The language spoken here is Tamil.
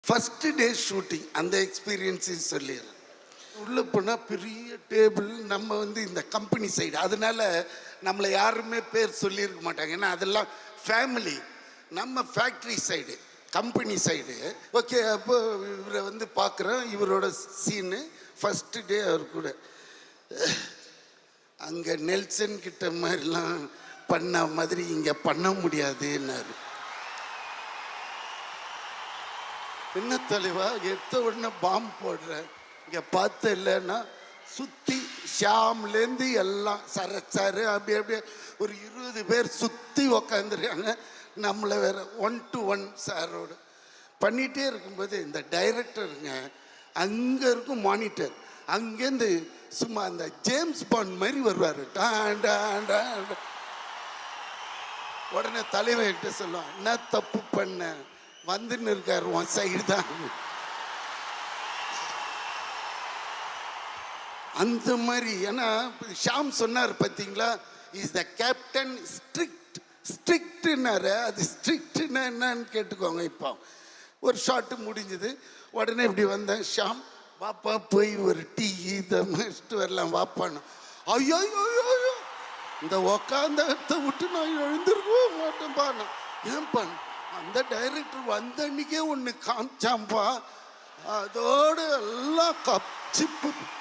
ஃபஸ்ட்டு டே ஷூட்டிங் அந்த எக்ஸ்பீரியன்ஸையும் சொல்லிடுறேன் உள்ளே போனால் பெரிய டேபிள் நம்ம வந்து இந்த கம்பெனி சைடு அதனால நம்மளை யாருமே பேர் சொல்லியிருக்க மாட்டாங்க ஏன்னா அதெல்லாம் ஃபேமிலி நம்ம factory side company side okay அப்போ இவரை வந்து பார்க்குறோம் இவரோட சீனு ஃபஸ்ட்டு டே அவர் கூட அங்கே நெல்சன் கிட்ட மாதிரிலாம் பண்ண மாதிரி இங்கே பண்ண முடியாதுன்னாரு என்ன தலைவா எடுத்த உடனே பாம்பு போடுற இங்கே பார்த்த இல்லைன்னா சுற்றி ஷாம்லேருந்து எல்லாம் சரச்சாரு அப்படி அப்படியே ஒரு இருபது பேர் சுற்றி உக்காந்துருக்காங்க நம்மளை வேற ஒன் டு ஒன் சாரோடு பண்ணிகிட்டே இருக்கும்போது இந்த டைரக்டருங்க அங்கே இருக்கும் மானிட்டர் அங்கேருந்து சும்மா அந்த ஜேம்ஸ் பாண்ட் மாதிரி வருவார் டான் டான் டான் டான். உடனே தலைவன் கிட்ட சொல்லுவான் என்ன தப்பு பண்ண வந்துன்னு இருக்காரு உன் சைடு தான் அந்த மாதிரி ஏன்னா ஷாம் சொன்னார் பார்த்தீங்களா இஸ் த கேப்டன் ஸ்ட்ரிக்ட் ஸ்ட்ரிக்ட்னாரு அது ஸ்ட்ரிக்ட்னா என்னன்னு கேட்டுக்கோங்க இப்போ ஒரு ஷாட்டு முடிஞ்சது உடனே இப்படி வந்தேன் ஷாம் வாப்பா போய் ஒரு டீ இதை முடிச்சுட்டு வரலாம் வாப்பான்னு ஐயோ ஐயோ, ஐயோ ஐயோ இந்த உக்காந்த இடத்த விட்டு நான் எழுந்திருக்கவே மாட்டேன்ப்பா நான் ஏன்பா அந்த டைரக்டர் வந்த அன்னைக்கே ஒன்று காமிச்சாம்பா அதோடு எல்லாம் கப்சிப்பு